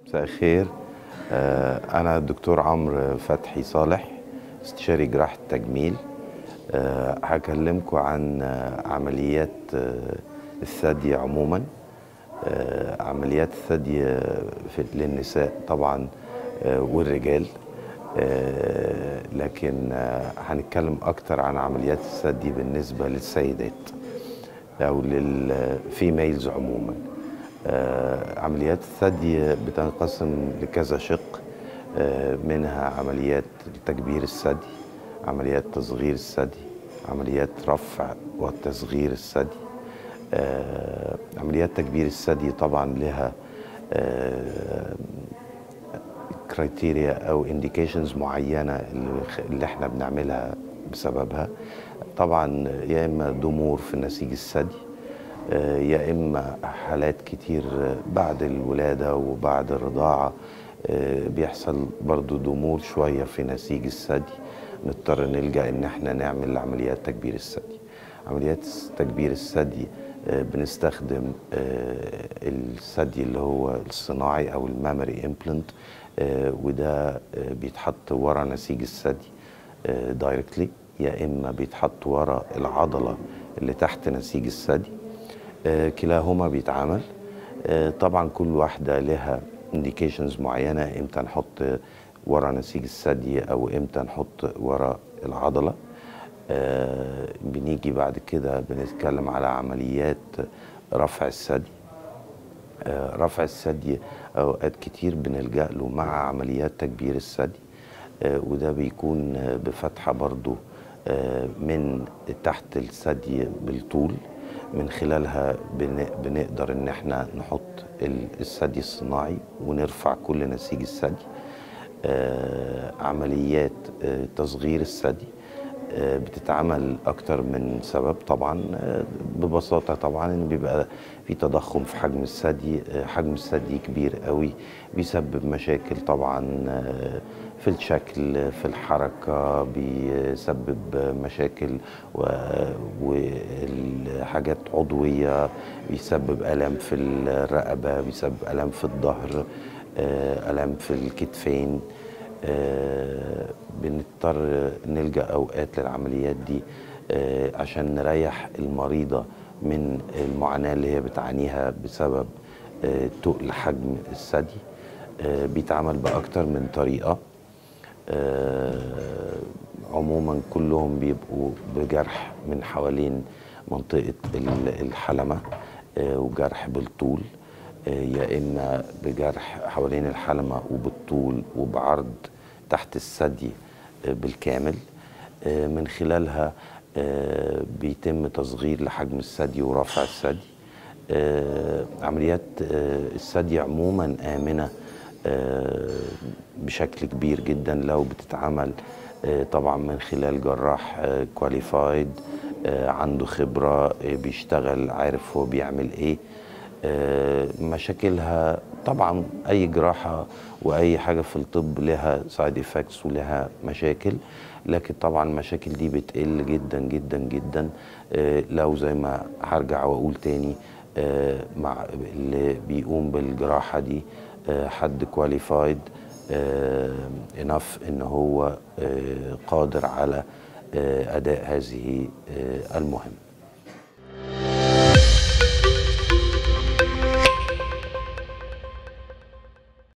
مساء الخير آه، أنا الدكتور عمرو فتحي صالح استشاري جراحة تجميل آه، هكلمكم عن آه، عمليات آه، الثدي عموما آه، عمليات الثدي آه، في للنساء طبعا آه، والرجال آه، لكن آه، هنتكلم أكتر عن عمليات الثدي بالنسبة للسيدات أو للفيميلز عموما آه، عمليات الثدي بتنقسم لكذا شق آه، منها عمليات تكبير الثدي عمليات تصغير الثدي عمليات رفع وتصغير الثدي آه، عمليات تكبير الثدي طبعا لها كرايتيريا او انديكيشنز معينه اللي خ- اللي احنا بنعملها بسببها طبعا يا اما ضمور في نسيج الثدي آه، يا اما حالات كتير آه، بعد الولاده وبعد الرضاعه آه، بيحصل برضو ضمور شويه في نسيج الثدي نضطر نلجا ان احنا نعمل عمليات تكبير الثدي عمليات تكبير الثدي آه، بنستخدم آه، الثدي اللي هو الصناعي او المامري امبلانت وده آه، بيتحط ورا نسيج الثدي دايركتلي يا اما بيتحط ورا العضله اللي تحت نسيج الثدي آه، كلاهما بيتعمل آه، طبعا كل واحده لها انديكيشنز معينه امتى نحط ورا نسيج الثدي او امتى نحط ورا العضله آه، بنيجي بعد كده بنتكلم على عمليات رفع الثدي آه، رفع الثدي اوقات كتير بنلجا له مع عمليات تكبير الثدي آه، وده بيكون آه، بفتحه برضو آه، من تحت الثدي بالطول من خلالها بن- بنقدر ان احنا نحط ال- الثدي الصناعي ونرفع كل نسيج الثدي آه، عمليات آه، تصغير الثدي آه، بتتعمل اكتر من سبب طبعا آه، ببساطه طبعا ان بيبقى في تضخم في حجم الثدي آه، حجم الثدي كبير قوي بيسبب مشاكل طبعا آه، في الشكل في الحركه بيسبب مشاكل و- وحاجات عضويه بيسبب الام في الرقبه بيسبب الام في الظهر آه، الام في الكتفين آه، بنضطر نلجا اوقات للعمليات دي آه، عشان نريح المريضه من المعاناه اللي هي بتعانيها بسبب آه، تقل حجم الثدي آه، بيتعمل باكتر من طريقه آه، عموما كلهم بيبقوا بجرح من حوالين منطقه ال- الحلمه آه، وجرح بالطول آه، يا اما بجرح حوالين الحلمه وبالطول وبعرض تحت الثدي آه، بالكامل آه، من خلالها آه، بيتم تصغير لحجم الثدي ورفع الثدي آه، عمليات آه، الثدي عموما آمنة آه، بشكل كبير جدا لو بتتعمل آه، طبعا من خلال جراح كواليفايد عنده خبرة آه، بيشتغل عارف هو بيعمل ايه آه، مشاكلها طبعا اي جراحه واي حاجه في الطب لها سايد افكتس ولها مشاكل لكن طبعا المشاكل دي بتقل جدا جدا جدا آه، لو زي ما هرجع واقول تاني آه، مع اللي بيقوم بالجراحه دي آه، حد كواليفايد انف ان هو آه، قادر على آه، اداء هذه آه، المهمه